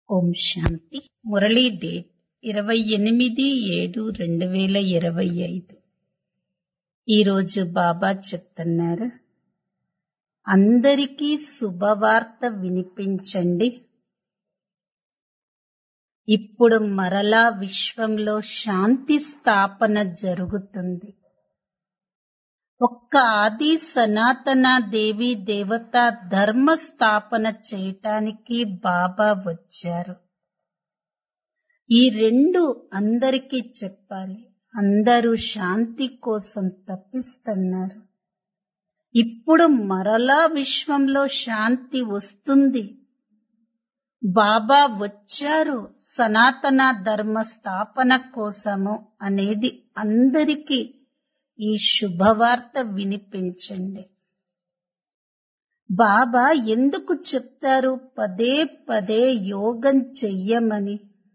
ఓం శాంతి Murali date ఇరవై ఎనిమిది ఏడు రెండు వేల ఇరవై ఐదు ఈరోజు బాబా చెప్తున్నారు అందరికీ శుభవార్త వినిపించండి ఇప్పుడు మరలా విశ్వంలో శాంతి స్థాపన జరుగుతుంది ఒక్క ఆది సనాతన దేవి దేవత ధర్మ స్థాపన చేయటానికి బాబా వచ్చారు ఈ రెండు అందరికీ చెప్పాలి అందరూ శాంతి కోసం తప్పిస్తున్నారు ఇప్పుడు మరలా విశ్వంలో శాంతి వస్తుంది బాబా వచ్చారు సనాతన ధర్మ స్థాపన కోసము అనేది అందరికీ ఈ శుభవార్త వినిపించండి బాబా ఎందుకు చెప్తారు పదే పదే యోగం చెయ్యమని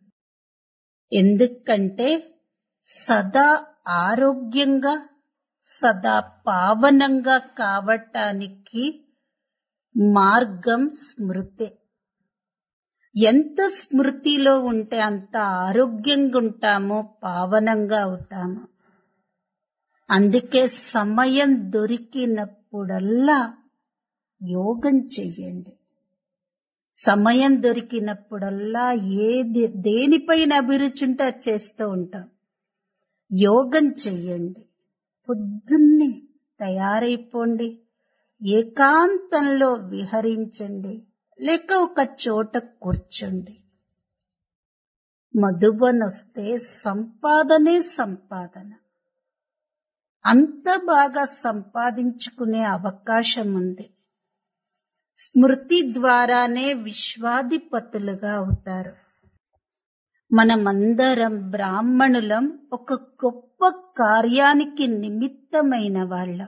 ఎందుకంటే సదా ఆరోగ్యంగా సదా పావనంగా కావటానికి మార్గం స్మృతే ఎంత స్మృతిలో ఉంటే అంత ఆరోగ్యంగా ఉంటామో పావనంగా అవుతాము అందుకే సమయం దొరికినప్పుడల్లా యోగం చెయ్యండి సమయం దొరికినప్పుడల్లా ఏది దేనిపైన అభిరుచి ఉంటే అది చేస్తూ ఉంటాం యోగం చెయ్యండి పొద్దున్నే తయారైపోండి ఏకాంతంలో విహరించండి లేక ఒక చోట కూర్చోండి మధుబన్ వస్తే సంపాదనే సంపాదన అంత బాగా సంపాదించుకునే అవకాశం ఉంది స్మృతి ద్వారానే విశ్వాధిపతులుగా అవుతారు మనమందరం బ్రాహ్మణులం ఒక గొప్ప కార్యానికి నిమిత్తమైన వాళ్ళం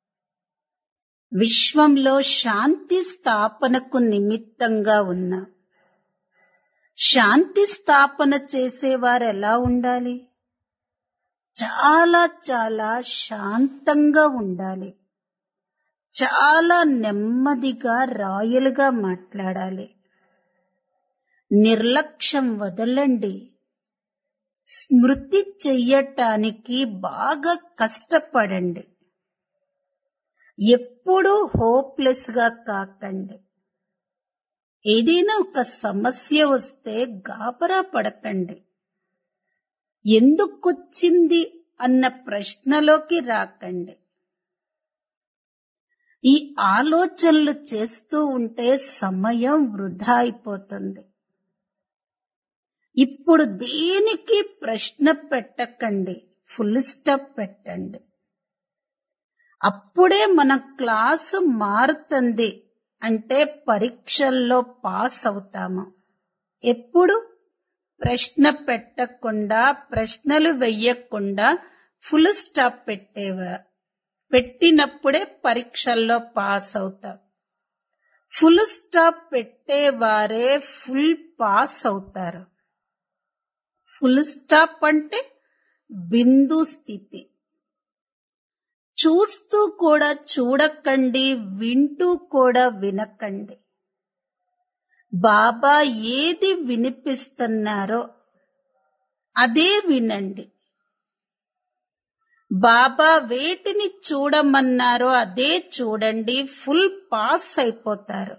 విశ్వంలో శాంతి స్థాపనకు నిమిత్తంగా ఉన్నాం శాంతి స్థాపన చేసేవారు ఎలా ఉండాలి చాలా చాలా శాంతంగా ఉండాలి చాలా నెమ్మదిగా రాయలుగా మాట్లాడాలి నిర్లక్ష్యం వదలండి స్మృతి చెయ్యటానికి బాగా కష్టపడండి ఎప్పుడూ హోప్లెస్ గా కాకండి ఏదైనా ఒక సమస్య వస్తే గాబరా పడకండి ఎందుకొచ్చింది అన్న ప్రశ్నలోకి రాకండి ఈ ఆలోచనలు చేస్తూ ఉంటే సమయం వృధా అయిపోతుంది ఇప్పుడు దేనికి ప్రశ్న పెట్టకండి ఫుల్ స్టాప్ పెట్టండి అప్పుడే మన క్లాసు మారుతుంది అంటే పరీక్షల్లో పాస్ అవుతాము ఎప్పుడు ప్రశ్న పెట్టకుండా ప్రశ్నలు వెయ్యకుండా ఫుల్ స్టాప్ పెట్టేవా పెట్టినప్పుడే పరీక్షల్లో పాస్ అవుతాం ఫుల్ స్టాప్ పెట్టేవారే ఫుల్ పాస్ అవుతారు ఫుల్ స్టాప్ అంటే బిందు స్థితి చూస్తూ కూడా చూడకండి వింటూ కూడా వినకండి బాబా ఏది వినిపిస్తున్నారో అదే వినండి బాబా వేటిని చూడమన్నారో అదే చూడండి ఫుల్ పాస్ అయిపోతారు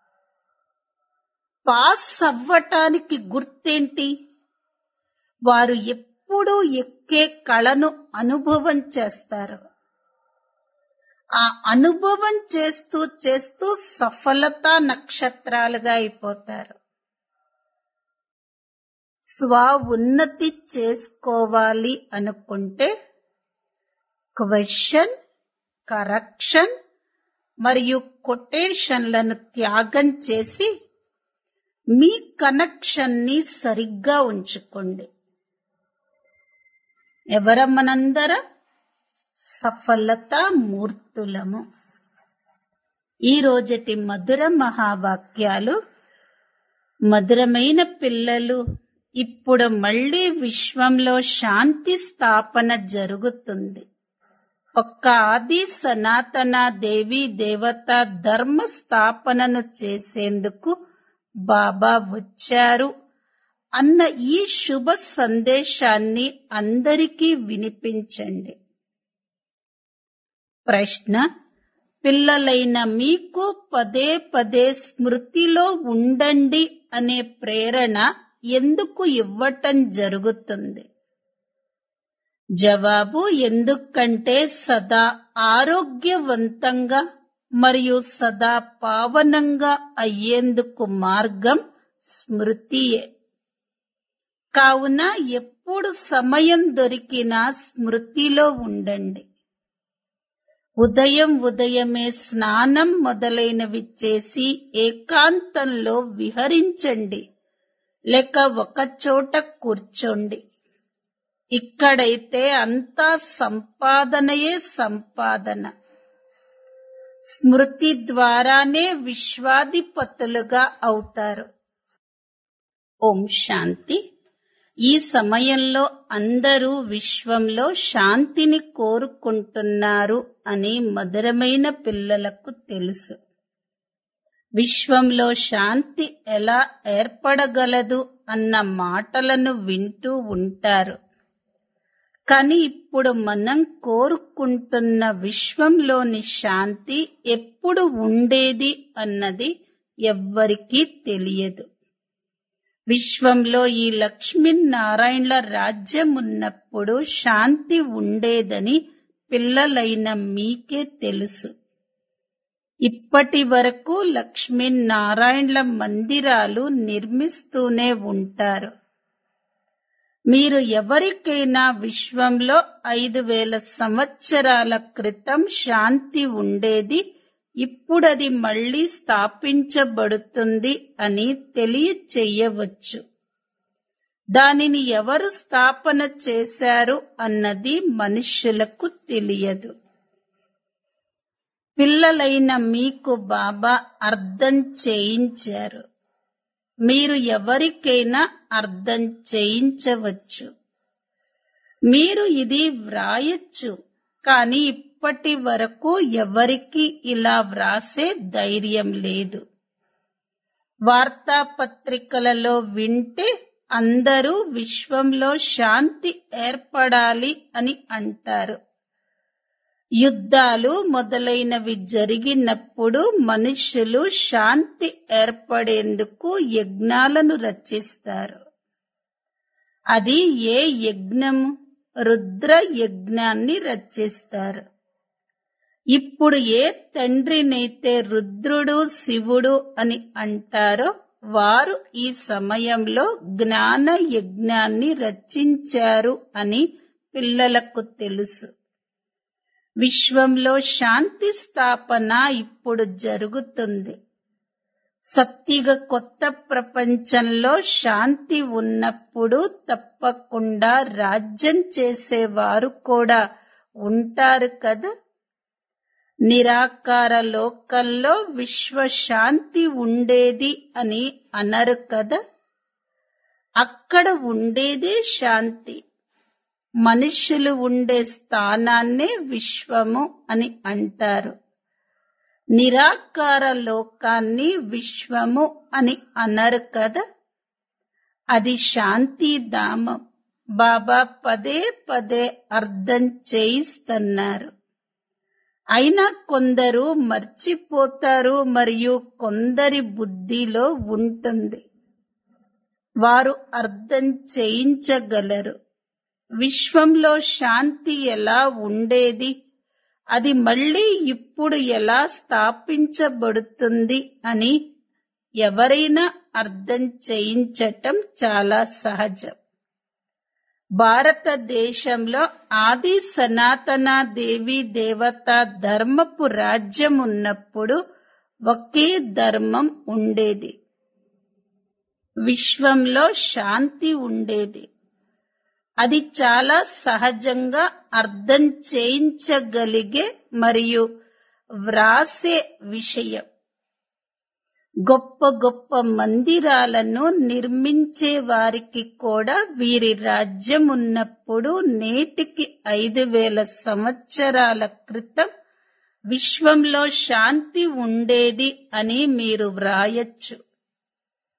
పాస్ అవ్వటానికి గుర్తేంటి వారు ఎప్పుడూ ఎక్కే కళను అనుభవం చేస్తారు ఆ అనుభవం చేస్తూ చేస్తూ సఫలత నక్షత్రాలుగా అయిపోతారు స్వ ఉన్నతి చేసుకోవాలి అనుకుంటే క్వశ్చన్ కరెక్షన్ మరియు కొటేషన్లను త్యాగం చేసి మీ కనెక్షన్ ని సరిగ్గా ఉంచుకోండి ఎవరమ్మనందరం సఫలత మూర్తులము ఈ రోజటి మధుర మహావాక్యాలు మధురమైన పిల్లలు ఇప్పుడు మళ్ళీ విశ్వంలో శాంతి స్థాపన జరుగుతుంది ఒక్క ఆది సనాతన దేవి దేవత ధర్మ స్థాపనను చేసేందుకు బాబా వచ్చారు అన్న ఈ శుభ సందేశాన్ని అందరికీ వినిపించండి ప్రశ్న పిల్లలైన మీకు పదే పదే స్మృతిలో ఉండండి అనే ప్రేరణ ఎందుకు ఇవ్వటం జరుగుతుంది జవాబు ఎందుకంటే సదా ఆరోగ్యవంతంగా మరియు సదా పావనంగా అయ్యేందుకు మార్గం స్మృతియే కావున ఎప్పుడు సమయం దొరికినా స్మృతిలో ఉండండి ఉదయం ఉదయమే స్నానం మొదలైనవి చేసి ఏకాంతంలో విహరించండి లేక ఒకచోట కూర్చోండి ఇక్కడైతే అంతా సంపాదనయే సంపాదన స్మృతి ద్వారానే విశ్వాధిపతులుగా అవుతారు ఓం శాంతి ఈ సమయంలో అందరూ విశ్వంలో శాంతిని కోరుకుంటున్నారు అని మధురమైన పిల్లలకు తెలుసు విశ్వంలో శాంతి ఎలా ఏర్పడగలదు అన్న మాటలను వింటూ ఉంటారు కానీ ఇప్పుడు మనం కోరుకుంటున్న విశ్వంలోని శాంతి ఎప్పుడు ఉండేది అన్నది ఎవ్వరికీ తెలియదు విశ్వంలో ఈ లక్ష్మీనారాయణల రాజ్యం ఉన్నప్పుడు శాంతి ఉండేదని పిల్లలైన మీకే తెలుసు ఇప్పటి వరకు లక్ష్మీనారాయణల మందిరాలు నిర్మిస్తూనే ఉంటారు మీరు ఎవరికైనా విశ్వంలో ఐదు వేల సంవత్సరాల క్రితం శాంతి ఉండేది ఇప్పుడది మళ్ళీ స్థాపించబడుతుంది అని తెలియచెయ్యవచ్చు దానిని ఎవరు స్థాపన చేశారు అన్నది మనుష్యులకు తెలియదు పిల్లలైన మీకు బాబా అర్థం చేయించారు మీరు ఎవరికైనా అర్థం చేయించవచ్చు మీరు ఇది వ్రాయచ్చు కానీ ఇప్పటి వరకు ఎవరికి ఇలా వ్రాసే ధైర్యం లేదు వార్తాపత్రికలలో వింటే అందరూ విశ్వంలో శాంతి ఏర్పడాలి అని అంటారు యుద్ధాలు మొదలైనవి జరిగినప్పుడు మనుషులు శాంతి ఏర్పడేందుకు యజ్ఞాలను రచిస్తారు అది ఏ యజ్ఞము రుద్ర యజ్ఞాన్ని రచిస్తారు ఇప్పుడు ఏ తండ్రినైతే రుద్రుడు శివుడు అని అంటారో వారు ఈ సమయంలో జ్ఞాన యజ్ఞాన్ని రచించారు అని పిల్లలకు తెలుసు విశ్వంలో శాంతి స్థాపన ఇప్పుడు జరుగుతుంది సత్తిగ కొత్త ప్రపంచంలో శాంతి ఉన్నప్పుడు తప్పకుండా రాజ్యం చేసేవారు కూడా ఉంటారు కదా నిరాకార లోకంలో విశ్వ శాంతి ఉండేది అని అనరు కదా అక్కడ ఉండేదే శాంతి మనుష్యులు ఉండే స్థానాన్నే విశ్వము అని అంటారు నిరాకార లోకాన్ని విశ్వము అని అనరు కదా అది శాంతిధామం బాబా పదే పదే అర్థం చేయిస్తున్నారు అయినా కొందరు మర్చిపోతారు మరియు కొందరి బుద్ధిలో ఉంటుంది వారు అర్థం చేయించగలరు విశ్వంలో శాంతి ఎలా ఉండేది అది మళ్ళీ ఇప్పుడు ఎలా స్థాపించబడుతుంది అని ఎవరైనా అర్థం చేయించటం చాలా సహజం భారతదేశంలో ఆది సనాతన దేవి దేవత ధర్మపు రాజ్యం ఉన్నప్పుడు ఒకే ధర్మం ఉండేది విశ్వంలో శాంతి ఉండేది అది చాలా సహజంగా అర్థం చేయించగలిగే మరియు వ్రాసే విషయం గొప్ప గొప్ప మందిరాలను నిర్మించే వారికి కూడా వీరి రాజ్యం ఉన్నప్పుడు నేటికి ఐదు వేల సంవత్సరాల క్రితం విశ్వంలో శాంతి ఉండేది అని మీరు వ్రాయచ్చు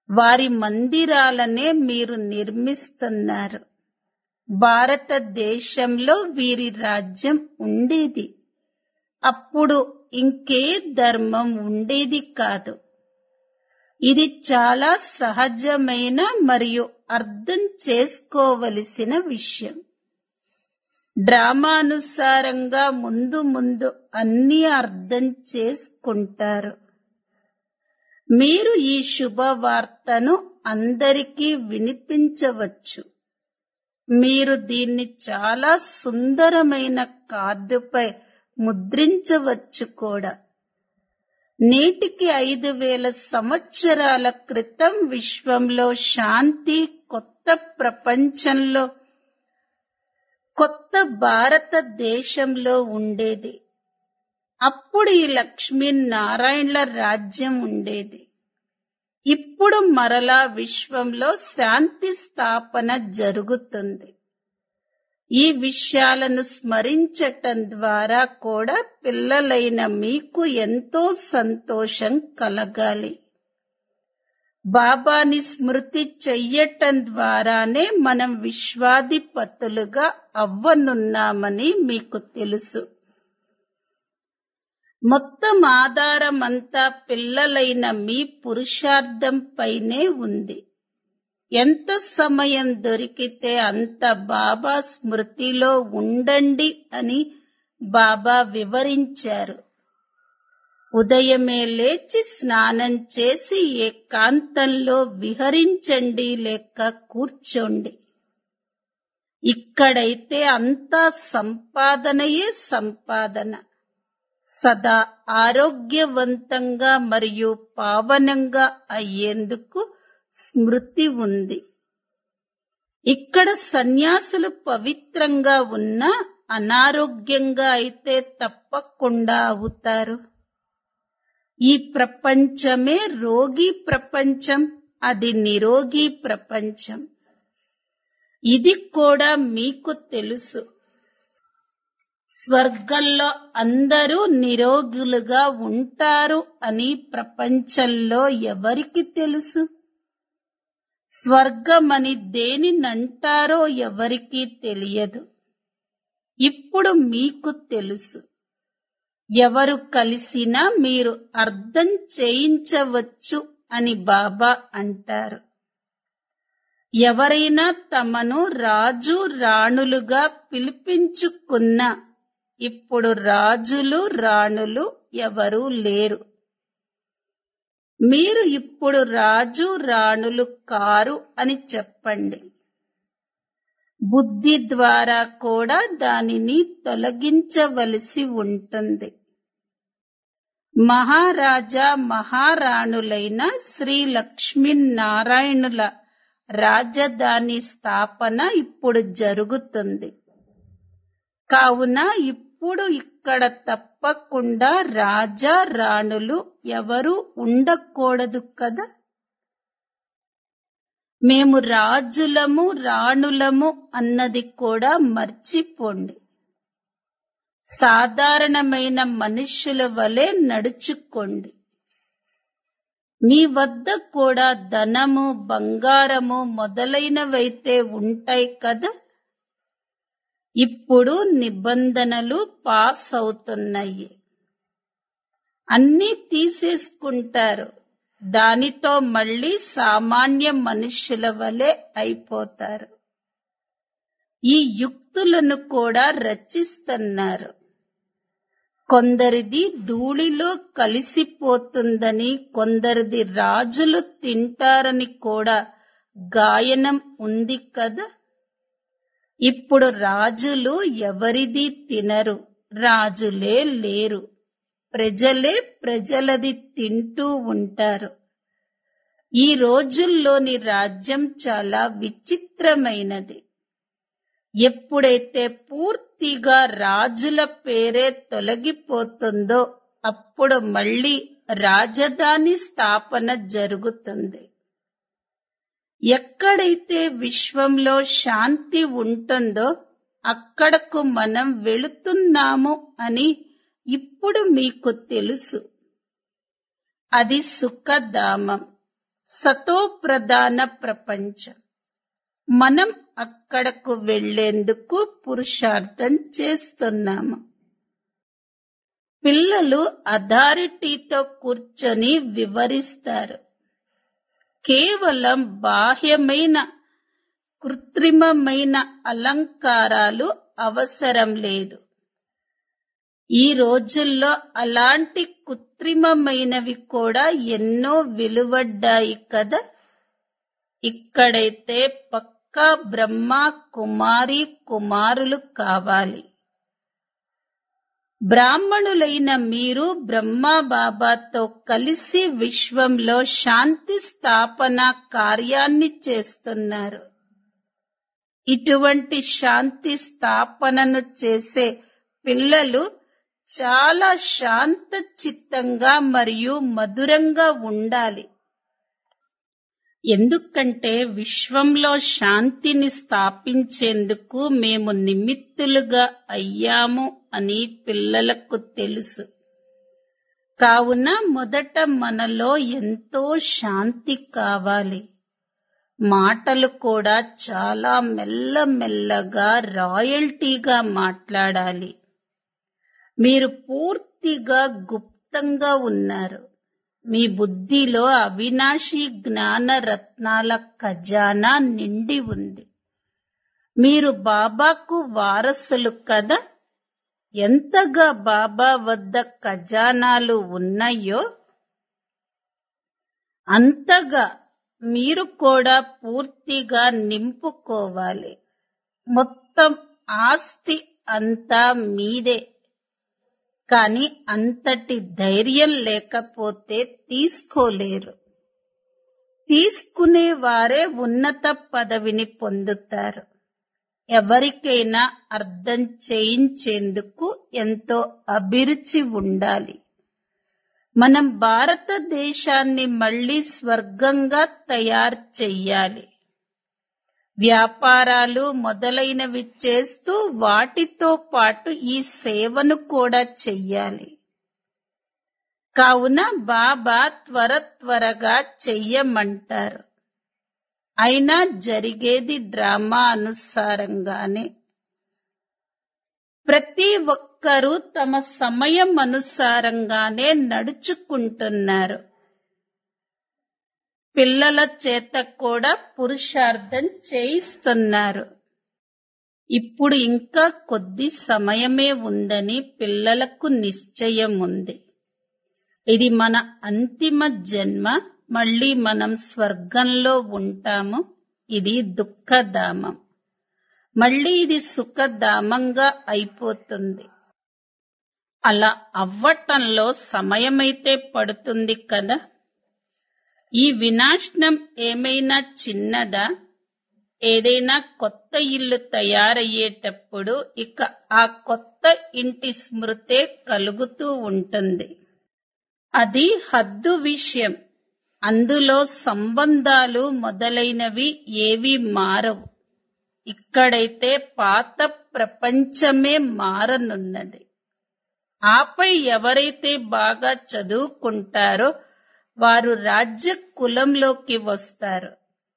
వారి మందిరాలనే మీరు నిర్మిస్తున్నారు భారతదేశంలో వీరి రాజ్యం ఉండేది అప్పుడు ఇంకే ధర్మం ఉండేది కాదు ఇది చాలా సహజమైన మరియు అర్థం చేసుకోవలసిన విషయం డ్రామానుసారంగా ముందు ముందు అన్ని అర్థం చేసుకుంటారు మీరు ఈ శుభవార్తను అందరికీ వినిపించవచ్చు మీరు దీన్ని చాలా సుందరమైన కార్డుపై ముద్రించవచ్చు కూడా నేటికి ఐదు వేల సంవత్సరాల క్రితం విశ్వంలో శాంతి కొత్త ప్రపంచంలో కొత్త భారతదేశంలో ఉండేది అప్పుడు ఈ లక్ష్మీనారాయణల రాజ్యం ఉండేది ఇప్పుడు మరలా విశ్వంలో శాంతి స్థాపన జరుగుతుంది ఈ విషయాలను స్మరించటం ద్వారా కూడా పిల్లలైన మీకు ఎంతో సంతోషం కలగాలి బాబాని స్మృతి చెయ్యటం ద్వారానే మనం విశ్వాధిపతులుగా అవ్వనున్నామని మీకు తెలుసు మొత్తం ఆధారమంతా పిల్లలైన మీ పురుషార్థంపైనే ఉంది ఎంత సమయం దొరికితే అంత బాబా స్మృతిలో ఉండండి అని బాబా వివరించారు ఉదయమే లేచి స్నానం చేసి ఏకాంతంలో విహరించండి లేక కూర్చోండి ఇక్కడైతే అంతా సంపాదనయే సంపాదన సదా ఆరోగ్యవంతంగా మరియు పావనంగా అయ్యేందుకు స్మృతి ఉంది ఇక్కడ సన్యాసులు పవిత్రంగా ఉన్నా అనారోగ్యంగా అయితే తప్పకుండా అవుతారు ఈ ప్రపంచమే రోగి ప్రపంచం అది నిరోగి ప్రపంచం ఇది కూడా మీకు తెలుసు స్వర్గంలో అందరూ నిరోగులుగా ఉంటారు అని ప్రపంచంలో ఎవరికి తెలుసు స్వర్గమని దేనినంటారో ఎవరికీ తెలియదు ఇప్పుడు మీకు తెలుసు ఎవరు కలిసినా మీరు అర్థం చేయించవచ్చు అని బాబా అంటారు ఎవరైనా తమను రాజు రాణులుగా పిలిపించుకున్న ఇప్పుడు రాజులు రాణులు ఎవరూ లేరు మీరు ఇప్పుడు రాజు రాణులు కారు అని చెప్పండి బుద్ధి ద్వారా కూడా దానిని తొలగించవలసి ఉంటుంది మహారాజా మహారాణులైన శ్రీ లక్ష్మీనారాయణుల రాజధాని స్థాపన ఇప్పుడు జరుగుతుంది కావున ఇప్పుడు ఇక్కడ తప్పకుండా రాజా రాణులు ఎవరు ఉండకూడదు కదా మేము రాజులము రాణులము అన్నది కూడా మర్చిపోండి సాధారణమైన మనుష్యుల వలె నడుచుకోండి మీ వద్ద కూడా ధనము బంగారము మొదలైనవైతే ఉంటాయి కదా ఇప్పుడు నిబంధనలు పాస్ అవుతున్నాయి అన్నీ తీసేసుకుంటారు దానితో మళ్ళీ సామాన్య మనుష్యుల వలె అయిపోతారు ఈ యుక్తులను కూడా రచిస్తున్నారు కొందరిది ధూళిలో కలిసిపోతుందని కొందరిది రాజులు తింటారని కూడా గాయనం ఉంది కదా ఇప్పుడు రాజులు ఎవరిది తినరు రాజులే లేరు ప్రజలే ప్రజలది తింటూ ఉంటారు ఈ రోజుల్లోని రాజ్యం చాలా విచిత్రమైనది ఎప్పుడైతే పూర్తిగా రాజుల పేరే తొలగిపోతుందో అప్పుడు మళ్ళీ రాజధాని స్థాపన జరుగుతుంది ఎక్కడైతే విశ్వంలో శాంతి ఉంటుందో అక్కడకు మనం వెళుతున్నాము అని ఇప్పుడు మీకు తెలుసు అది సుఖధామం సతో ప్రధాన ప్రపంచం మనం అక్కడకు వెళ్లేందుకు పురుషార్థం చేస్తున్నాము పిల్లలు అథారిటీతో కూర్చొని వివరిస్తారు కేవలం బాహ్యమైన కృత్రిమమైన అలంకారాలు అవసరం లేదు ఈ రోజుల్లో అలాంటి కృత్రిమమైనవి కూడా ఎన్నో వెలువడ్డాయి కదా ఇక్కడైతే పక్కా బ్రహ్మ కుమారి కుమారులు కావాలి బ్రాహ్మణులైన మీరు బ్రహ్మ బాబాతో కలిసి విశ్వంలో శాంతి స్థాపన కార్యాన్ని చేస్తున్నారు ఇటువంటి శాంతి స్థాపనను చేసే పిల్లలు చాలా శాంత చిత్తంగా మరియు మధురంగా ఉండాలి ఎందుకంటే విశ్వంలో శాంతిని స్థాపించేందుకు మేము నిమిత్తులుగా అయ్యాము అని పిల్లలకు తెలుసు కావున మొదట మనలో ఎంతో శాంతి కావాలి మాటలు కూడా చాలా మెల్లమెల్లగా రాయల్టీగా మాట్లాడాలి మీరు పూర్తిగా గుప్తంగా ఉన్నారు మీ బుద్ధిలో అవినాశి జ్ఞాన రత్నాల ఖజానా నిండి ఉంది మీరు బాబాకు వారసులు కదా ఎంతగా బాబా వద్ద ఖజానాలు ఉన్నాయో అంతగా మీరు కూడా పూర్తిగా నింపుకోవాలి మొత్తం ఆస్తి అంతా మీదే కానీ అంతటి ధైర్యం లేకపోతే తీసుకోలేరు తీసుకునే వారే ఉన్నత పదవిని పొందుతారు ఎవరికైనా అర్థం చేయించేందుకు ఎంతో అభిరుచి ఉండాలి మనం భారతదేశాన్ని మళ్ళీ స్వర్గంగా తయారు చెయ్యాలి వ్యాపారాలు మొదలైనవి చేస్తూ వాటితో పాటు ఈ సేవను కూడా చెయ్యాలి కావున బాబా త్వర త్వరగా చెయ్యమంటారు అయినా జరిగేది డ్రామా అనుసారంగానే ప్రతి ఒక్కరూ తమ సమయం అనుసారంగానే నడుచుకుంటున్నారు పిల్లల చేత కూడా పురుషార్థం చేయిస్తున్నారు ఇప్పుడు ఇంకా కొద్ది సమయమే ఉందని పిల్లలకు నిశ్చయం ఉంది ఇది మన అంతిమ జన్మ మళ్ళీ మనం స్వర్గంలో ఉంటాము ఇది దుఃఖధామం మళ్ళీ ఇది సుఖధామంగా అయిపోతుంది అలా అవ్వటంలో సమయమైతే పడుతుంది కదా ఈ వినాశనం ఏమైనా చిన్నదా ఏదైనా కొత్త ఇల్లు తయారయ్యేటప్పుడు ఇక ఆ కొత్త ఇంటి స్మృతే కలుగుతూ ఉంటుంది అది హద్దు విషయం అందులో సంబంధాలు మొదలైనవి ఏవి మారవు ఇక్కడైతే పాత ప్రపంచమే మారనున్నది ఆపై ఎవరైతే బాగా చదువుకుంటారో వారు రాజ్య కులంలోకి వస్తారు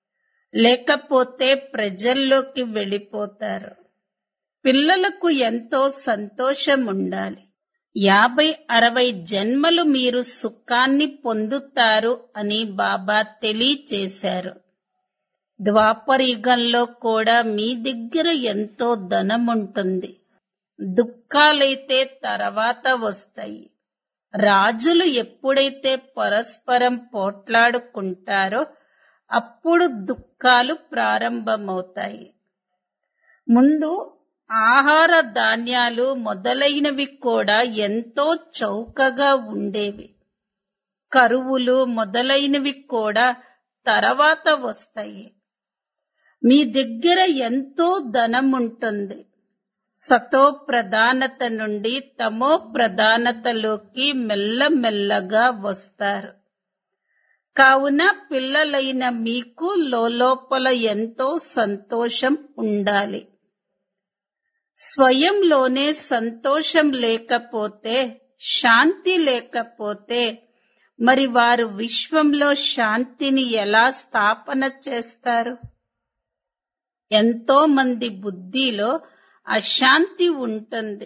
లేకపోతే ప్రజల్లోకి వెళ్ళిపోతారు పిల్లలకు ఎంతో సంతోషం ఉండాలి యాభై అరవై జన్మలు మీరు సుఖాన్ని పొందుతారు అని బాబా తెలియచేశారు ద్వాపరయుగంలో కూడా మీ దగ్గర ఎంతో ధనం ఉంటుంది దుఃఖాలైతే తర్వాత వస్తాయి రాజులు ఎప్పుడైతే పరస్పరం పోట్లాడుకుంటారో అప్పుడు దుఃఖాలు ప్రారంభమవుతాయి ముందు ఆహార ధాన్యాలు మొదలైనవి కూడా ఎంతో చౌకగా ఉండేవి కరువులు మొదలైనవి కూడా తర్వాత వస్తాయి మీ దగ్గర ఎంతో ధనం ఉంటుంది సతో ప్రధానత నుండి తమో ప్రధానతలోకి మెల్లమెల్లగా వస్తారు కావున పిల్లలైన మీకు లోపల ఎంతో సంతోషం ఉండాలి స్వయంలోనే సంతోషం లేకపోతే శాంతి లేకపోతే మరి వారు విశ్వంలో శాంతిని ఎలా స్థాపన చేస్తారు ఎంతో మంది బుద్ధిలో అశాంతి ఉంటుంది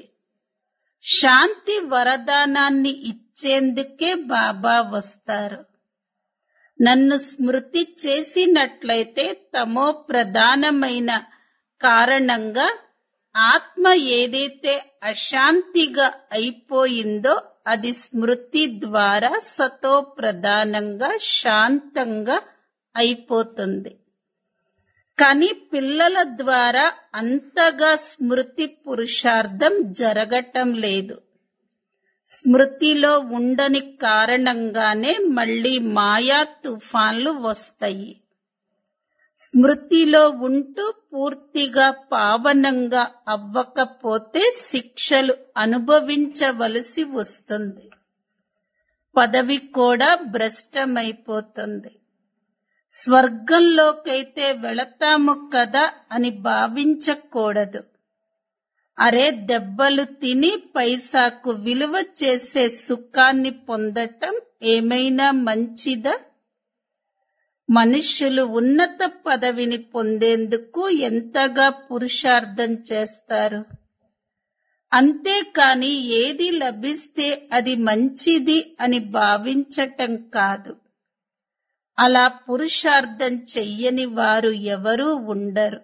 శాంతి వరదానాన్ని ఇచ్చేందుకే బాబా వస్తారు నన్ను స్మృతి చేసినట్లయితే తమో ప్రధానమైన కారణంగా ఆత్మ ఏదైతే అశాంతిగా అయిపోయిందో అది స్మృతి ద్వారా సతో ప్రధానంగా శాంతంగా అయిపోతుంది కానీ పిల్లల ద్వారా అంతగా స్మృతి పురుషార్థం జరగటం లేదు స్మృతిలో ఉండని కారణంగానే మళ్ళీ మాయా తుఫాన్లు వస్తాయి స్మృతిలో ఉంటూ పూర్తిగా పావనంగా అవ్వకపోతే శిక్షలు అనుభవించవలసి వస్తుంది పదవి కూడా భ్రష్టమైపోతుంది స్వర్గంలోకైతే వెళతాము కదా అని భావించకూడదు అరే దెబ్బలు తిని పైసాకు విలువ చేసే సుఖాన్ని పొందటం ఏమైనా మంచిదా మనుష్యులు ఉన్నత పదవిని పొందేందుకు ఎంతగా పురుషార్థం చేస్తారు అంతేకాని ఏది లభిస్తే అది మంచిది అని భావించటం కాదు అలా పురుషార్థం చెయ్యని వారు ఎవరూ ఉండరు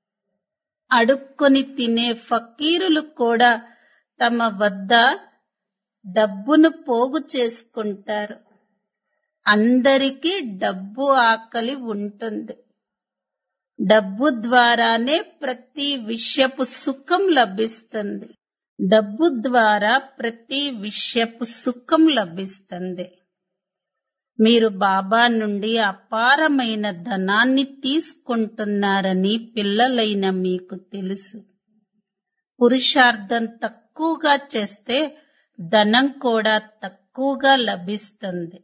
అడుక్కొని తినే ఫకీరులు కూడా తమ వద్ద డబ్బును పోగు చేసుకుంటారు అందరికీ డబ్బు ఆకలి ఉంటుంది డబ్బు ద్వారానే ప్రతి విషయపు సుఖం లభిస్తుంది డబ్బు ద్వారా ప్రతి విషయపు సుఖం లభిస్తుంది మీరు బాబా నుండి అపారమైన ధనాన్ని తీసుకుంటున్నారని పిల్లలైన మీకు తెలుసు పురుషార్థం తక్కువగా చేస్తే ధనం కూడా తక్కువగా లభిస్తుంది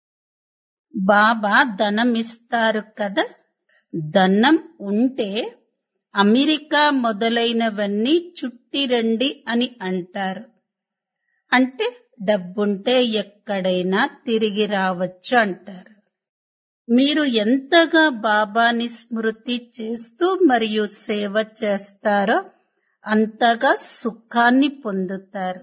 బాబా ధనం ఇస్తారు కదా ధనం ఉంటే అమెరికా మొదలైనవన్నీ చుట్టిరండి అని అంటారు అంటే డబ్బుంటే ఎక్కడైనా తిరిగి రావచ్చు అంటారు మీరు ఎంతగా బాబాని స్మృతి చేస్తూ మరియు సేవ చేస్తారో అంతగా సుఖాన్ని పొందుతారు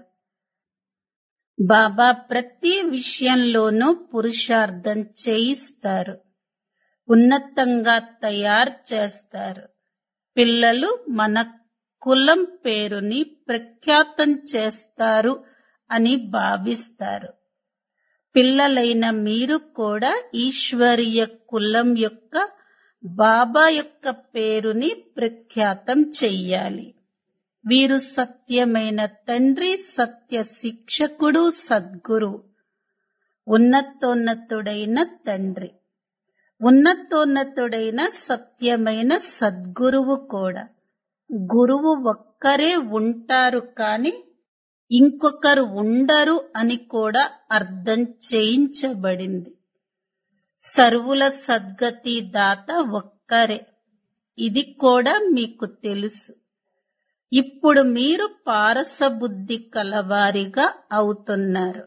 బాబా ప్రతి విషయంలోనూ పురుషార్థం చేయిస్తారు ఉన్నతంగా తయారు చేస్తారు పిల్లలు మన కులం పేరుని ప్రఖ్యాతం చేస్తారు అని భావిస్తారు పిల్లలైన మీరు కూడా ఈశ్వరీయ కులం యొక్క బాబా యొక్క పేరుని ప్రఖ్యాతం చెయ్యాలి వీరు సత్యమైన తండ్రి సత్య శిక్షకుడు సద్గురు ఉన్నతోన్నతుడైన తండ్రి ఉన్నతోన్నతుడైన సత్యమైన సద్గురువు కూడా గురువు ఒక్కరే ఉంటారు కాని ఇంకొకరు ఉండరు అని కూడా అర్థం చేయించబడింది సర్వుల సద్గతి దాత ఒక్కరే ఇది కూడా మీకు తెలుసు ఇప్పుడు మీరు పారసబుద్ధి కలవారిగా అవుతున్నారు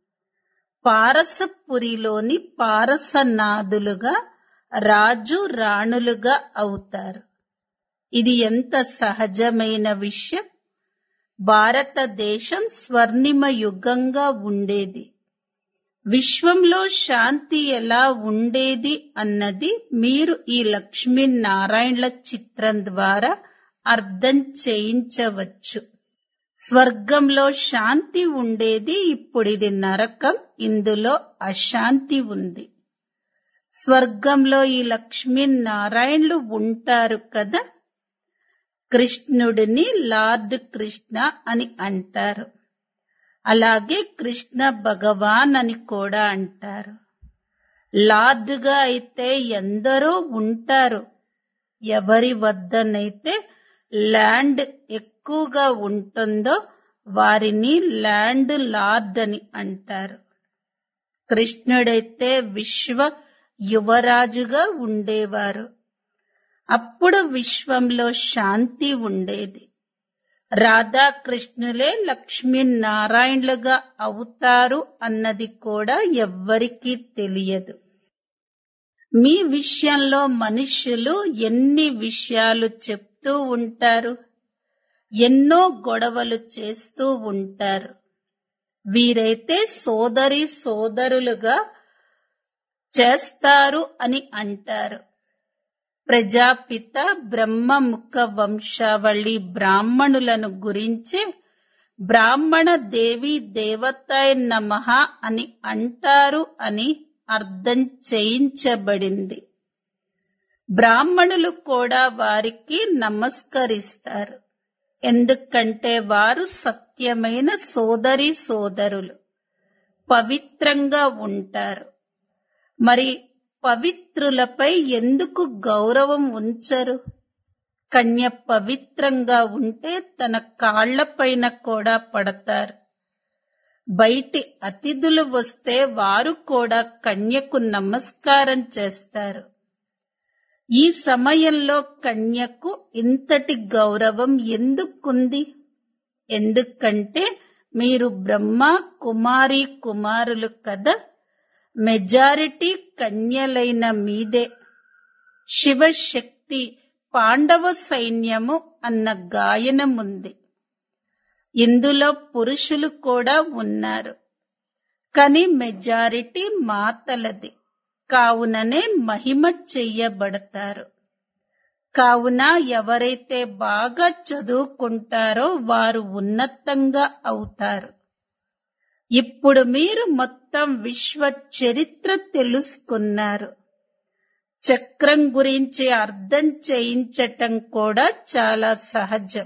పారసపురిలోని పారసనాదులుగా రాజు రాణులుగా అవుతారు ఇది ఎంత సహజమైన విషయం భారతదేశం స్వర్ణిమ యుగంగా ఉండేది విశ్వంలో శాంతి ఎలా ఉండేది అన్నది మీరు ఈ లక్ష్మీనారాయణల చిత్రం ద్వారా అర్థం చేయించవచ్చు స్వర్గంలో శాంతి ఉండేది ఇప్పుడిది నరకం ఇందులో అశాంతి ఉంది స్వర్గంలో ఈ లక్ష్మీనారాయణలు ఉంటారు కదా కృష్ణుడిని లార్డ్ కృష్ణ అని అంటారు అలాగే కృష్ణ భగవాన్ అని కూడా అంటారు లార్డ్గా అయితే ఎందరో ఉంటారు ఎవరి వద్దనైతే ల్యాండ్ ఎక్కువగా ఉంటుందో వారిని ల్యాండ్ లార్డ్ అని అంటారు కృష్ణుడైతే విశ్వ యువరాజుగా ఉండేవారు అప్పుడు విశ్వంలో శాంతి ఉండేది రాధాకృష్ణులే లక్ష్మీనారాయణులుగా అవుతారు అన్నది కూడా ఎవ్వరికీ తెలియదు మీ విషయంలో మనుష్యులు ఎన్ని విషయాలు చెప్తూ ఉంటారు ఎన్నో గొడవలు చేస్తూ ఉంటారు వీరైతే సోదరి సోదరులుగా చేస్తారు అని అంటారు ప్రజాపిత బ్రహ్మముఖ వంశావళి బ్రాహ్మణులను గురించి బ్రాహ్మణ దేవి దేవతాయ నమః అని అంటారు అని అర్థం చేయించబడింది బ్రాహ్మణులు కూడా వారికి నమస్కరిస్తారు ఎందుకంటే వారు సత్యమైన సోదరి సోదరులు పవిత్రంగా ఉంటారు మరి పవిత్రులపై ఎందుకు గౌరవం ఉంచరు కన్య పవిత్రంగా ఉంటే తన కాళ్లపైన కూడా పడతారు బయటి అతిథులు వస్తే వారు కూడా కన్యకు నమస్కారం చేస్తారు ఈ సమయంలో కన్యకు ఇంతటి గౌరవం ఎందుకుంది ఎందుకంటే మీరు బ్రహ్మ కుమారి కుమారులు కదా మెజారిటీ కన్యలైన మీదే శివశక్తి పాండవ సైన్యము అన్న గాయనముంది ఇందులో పురుషులు కూడా ఉన్నారు కానీ మెజారిటీ మాతలది కావుననే మహిమ చెయ్యబడతారు కావున ఎవరైతే బాగా చదువుకుంటారో వారు ఉన్నతంగా అవుతారు ఇప్పుడు మీరు మొత్తం విశ్వ చరిత్ర తెలుసుకున్నారు చక్రం గురించి అర్థం చేయించటం కూడా చాలా సహజం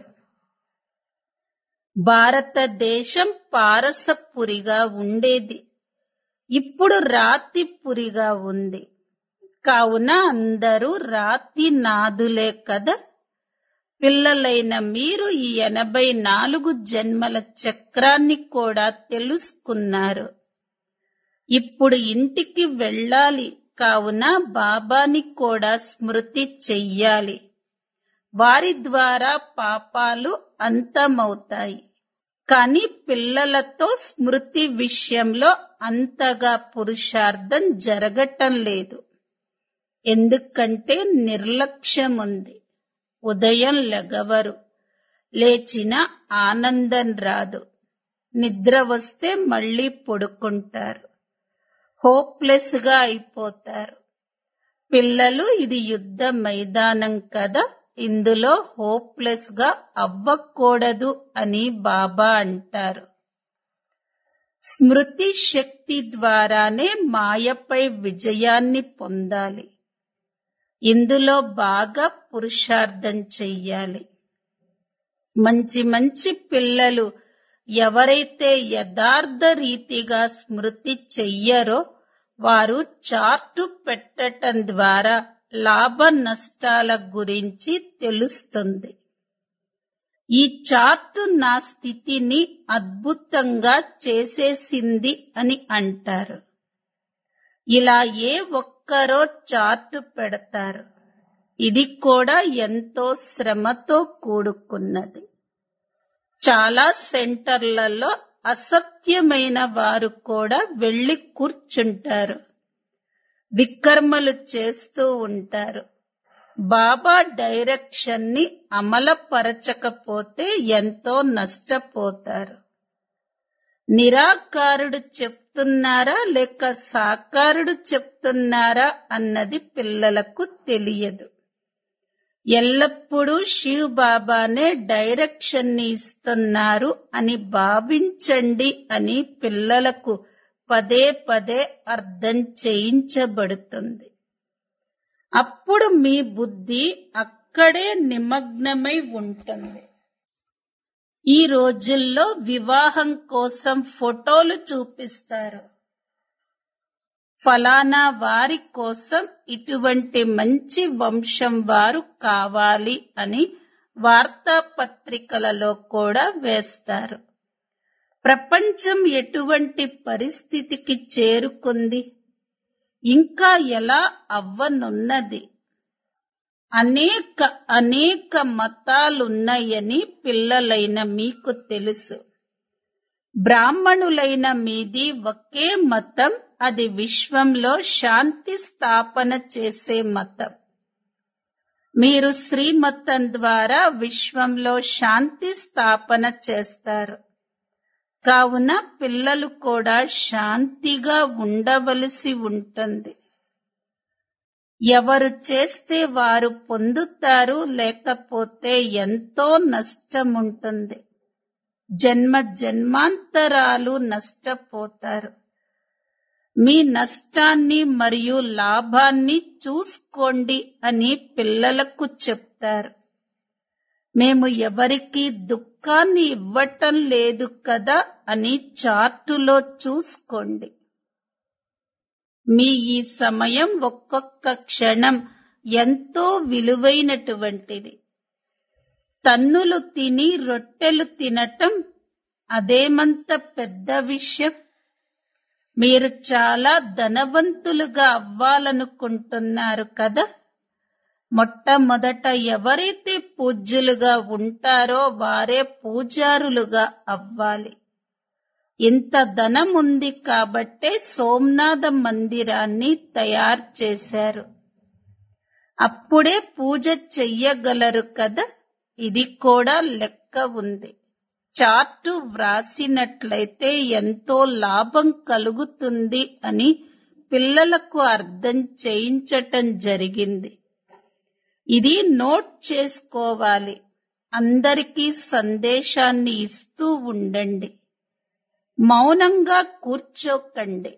భారతదేశం పారసపురిగా ఉండేది ఇప్పుడు రాతిపురిగా ఉంది కావున అందరూ రాతి నాదులే కదా పిల్లలైన మీరు ఈ ఎనభై నాలుగు జన్మల చక్రాన్ని కూడా తెలుసుకున్నారు ఇప్పుడు ఇంటికి వెళ్ళాలి కావున బాబాని కూడా స్మృతి చెయ్యాలి వారి ద్వారా పాపాలు అంతమవుతాయి కానీ పిల్లలతో స్మృతి విషయంలో అంతగా పురుషార్థం జరగటం లేదు ఎందుకంటే నిర్లక్ష్యం ఉంది ఉదయం లెగవరు లేచిన ఆనందం రాదు నిద్ర వస్తే మళ్ళీ పడుకుంటారు హోప్లెస్ గా అయిపోతారు పిల్లలు ఇది యుద్ధ మైదానం కదా ఇందులో హోప్లెస్ గా అవ్వకూడదు అని బాబా అంటారు స్మృతి శక్తి ద్వారానే మాయపై విజయాన్ని పొందాలి ఇందులో బాగా పురుషార్థం చెయ్యాలి మంచి మంచి పిల్లలు ఎవరైతే యథార్థ రీతిగా స్మృతి చెయ్యరో వారు చార్టు పెట్టటం ద్వారా లాభ నష్టాల గురించి తెలుస్తుంది ఈ చార్టు నా స్థితిని అద్భుతంగా చేసేసింది అని అంటారు ఇలా ఏ ఒక్కరో చార్టు పెడతారు ఇది కూడా ఎంతో శ్రమతో కూడుకున్నది చాలా సెంటర్లలో అసత్యమైన వారు కూడా వెళ్లి కూర్చుంటారు వికర్మలు చేస్తూ ఉంటారు బాబా డైరెక్షన్ ని అమలపరచకపోతే ఎంతో నష్టపోతారు నిరాకారుడు చెప్తున్నారా లేక సాకారుడు చెప్తున్నారా అన్నది పిల్లలకు తెలియదు ఎల్లప్పుడూ శివ్ బాబానే డైరెక్షన్ ని ఇస్తున్నారు అని భావించండి అని పిల్లలకు పదే పదే అర్థం చేయించబడుతుంది అప్పుడు మీ బుద్ధి అక్కడే నిమగ్నమై ఉంటుంది ఈ రోజుల్లో వివాహం కోసం ఫోటోలు చూపిస్తారు ఫలానా వారి కోసం ఇటువంటి మంచి వంశం వారు కావాలి అని వార్తాపత్రికలలో కూడా వేస్తారు ప్రపంచం ఎటువంటి పరిస్థితికి చేరుకుంది ఇంకా ఎలా అవ్వనున్నది అనేక అనేక మతాలున్నాయని పిల్లలైన మీకు తెలుసు బ్రాహ్మణులైన మీది ఒకే మతం అది విశ్వంలో శాంతి స్థాపన చేసే మతం మీరు శ్రీమతం ద్వారా విశ్వంలో శాంతి స్థాపన చేస్తారు కావున పిల్లలు కూడా శాంతిగా ఉండవలసి ఉంటుంది ఎవరు చేస్తే వారు పొందుతారు లేకపోతే ఎంతో నష్టముంటుంది జన్మ జన్మాంతరాలు నష్టపోతారు మీ నష్టాన్ని మరియు లాభాన్ని చూసుకోండి అని పిల్లలకు చెప్తారు మేము ఎవరికి దుఃఖాన్ని ఇవ్వటం లేదు కదా అని చార్టులో చూసుకోండి మీ ఈ సమయం ఒక్కొక్క క్షణం ఎంతో విలువైనటువంటిది తన్నులు తిని రొట్టెలు తినటం అదేమంత పెద్ద విషయం మీరు చాలా ధనవంతులుగా అవ్వాలనుకుంటున్నారు కదా మొట్టమొదట ఎవరైతే పూజ్యులుగా ఉంటారో వారే పూజారులుగా అవ్వాలి ఇంత ధనం ఉంది కాబట్టే సోమనాథ మందిరాన్ని తయారు చేశారు అప్పుడే పూజ చెయ్యగలరు కదా ఇది కూడా లెక్క ఉంది చార్టు వ్రాసినట్లయితే ఎంతో లాభం కలుగుతుంది అని పిల్లలకు అర్థం చేయించటం జరిగింది ఇది నోట్ చేసుకోవాలి అందరికీ సందేశాన్ని ఇస్తూ ఉండండి మౌనంగా కూర్చోకండి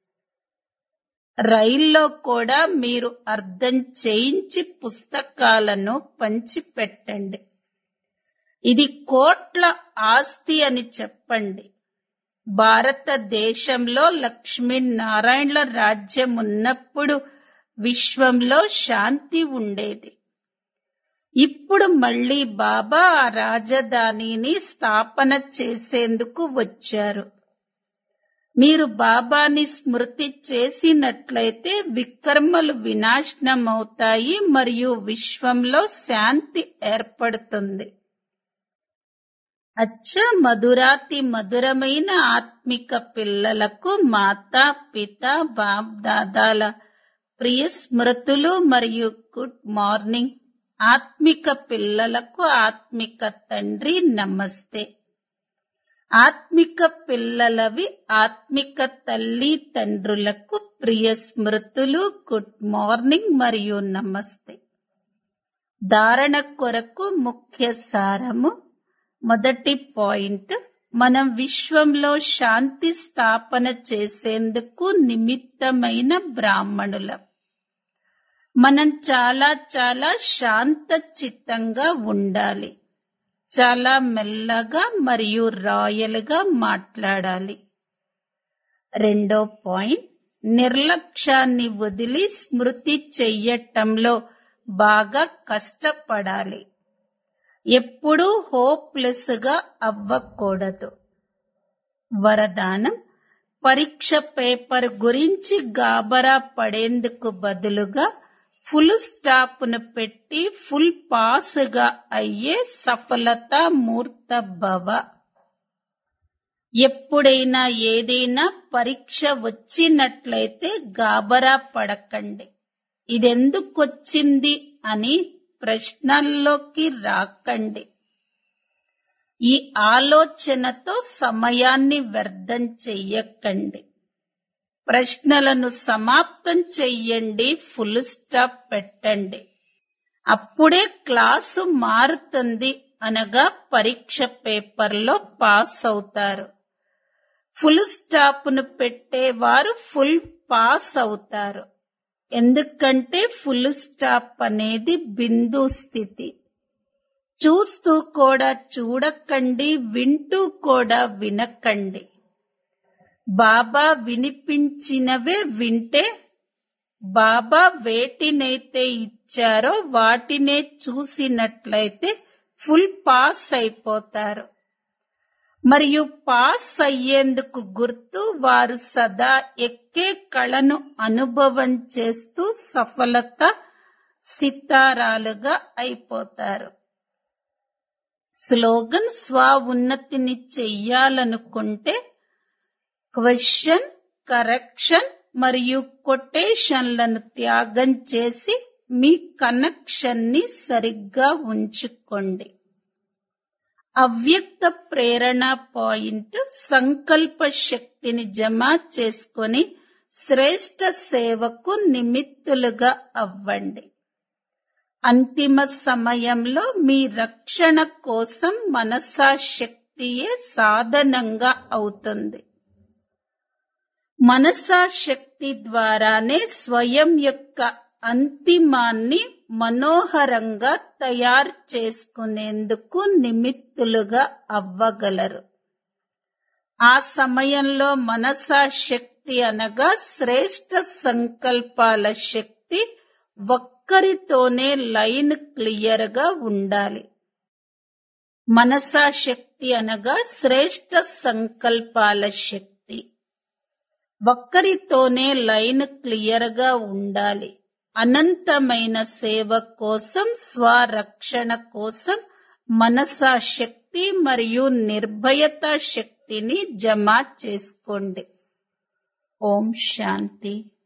రైల్లో కూడా మీరు అర్థం చేయించి పుస్తకాలను పంచిపెట్టండి ఇది కోట్ల ఆస్తి అని చెప్పండి భారతదేశంలో లక్ష్మీనారాయణల రాజ్యం ఉన్నప్పుడు విశ్వంలో శాంతి ఉండేది ఇప్పుడు మళ్ళీ బాబా ఆ రాజధానిని స్థాపన చేసేందుకు వచ్చారు మీరు బాబాని స్మృతి చేసినట్లయితే వికర్మలు వినాశనమవుతాయి మరియు విశ్వంలో శాంతి ఏర్పడుతుంది అచ్చ మధురాతి మధురమైన ఆత్మిక పిల్లలకు మాతా పిత బాప్ దాదాల ప్రియ స్మృతులు మరియు గుడ్ మార్నింగ్ ఆత్మిక పిల్లలకు ఆత్మిక తండ్రి నమస్తే ఆత్మిక పిల్లలవి ఆత్మిక తల్లి తండ్రులకు ప్రియ స్మృతులు గుడ్ మార్నింగ్ మరియు నమస్తే ధారణ కొరకు ముఖ్య సారము మొదటి పాయింట్ మనం విశ్వంలో శాంతి స్థాపన చేసేందుకు నిమిత్తమైన బ్రాహ్మణులం మనం చాలా చాలా శాంత చిత్తంగా ఉండాలి చాలా మెల్లగా మరియు రాయల్గా మాట్లాడాలి రెండో పాయింట్ నిర్లక్ష్యాన్ని వదిలి స్మృతి చెయ్యటంలో బాగా కష్టపడాలి ఎప్పుడూ హోప్లెస్ గా అవ్వకూడదు వరదానం పరీక్ష పేపర్ గురించి గాబరా పడేందుకు బదులుగా ఫుల్ స్టాప్ ను పెట్టి ఫుల్ పాస్ గా అయ్యే సఫలత మూర్త భవ ఎప్పుడైనా ఏదైనా పరీక్ష వచ్చినట్లయితే గాబరా పడకండి ఇదెందుకొచ్చింది అని ప్రశ్నల్లోకి రాకండి ఈ ఆలోచనతో సమయాన్ని వ్యర్థం చెయ్యకండి ప్రశ్నలను సమాప్తం చెయ్యండి ఫుల్ స్టాప్ పెట్టండి అప్పుడే క్లాసు మారుతుంది అనగా పరీక్ష పేపర్లో పాస్ అవుతారు ఫుల్ స్టాప్ ను పెట్టేవారు ఫుల్ పాస్ అవుతారు ఎందుకంటే ఫుల్ స్టాప్ అనేది బిందు స్థితి చూస్తూ కూడా చూడకండి వింటూ కూడా వినకండి బాబా వినిపించినవే వింటే బాబా వేటినైతే ఇచ్చారో వాటినే చూసినట్లయితే ఫుల్ పాస్ అయిపోతారు మరియు పాస్ అయ్యేందుకు గుర్తు వారు సదా ఎక్కే కళను అనుభవం చేస్తూ సఫలత సితారాలుగా అయిపోతారు స్లోగన్ స్వ ఉన్నతిని చెయ్యాలనుకుంటే క్వశ్చన్ కరెక్షన్ మరియు కొటేషన్లను త్యాగం చేసి మీ కనెక్షన్ ని సరిగ్గా ఉంచుకోండి అవ్యక్త ప్రేరణ పాయింట్ సంకల్ప శక్తిని జమ చేసుకొని శ్రేష్ట సేవకు నిమిత్తులుగా అవ్వండి అంతిమ సమయంలో మీ రక్షణ కోసం మనసా శక్తియే సాధనంగా అవుతుంది మనసా శక్తి ద్వారానే స్వయం యొక్క అంతిమాన్ని మనోహరంగా తయారు చేసుకునేందుకు నిమిత్తులుగా అవ్వగలరు ఆ సమయంలో మనసా శక్తి అనగా శ్రేష్ట సంకల్పాల శక్తి ఒక్కరితోనే లైన్ క్లియర్ గా ఉండాలి మనసా శక్తి అనగా శ్రేష్ట సంకల్పాల శక్తి ఒక్కరితోనే లైన్ క్లియర్ గా ఉండాలి అనంతమైన సేవ కోసం స్వరక్షణ కోసం మనసా శక్తి మరియు నిర్భయత శక్తిని జమ చేసుకోండి ఓం శాంతి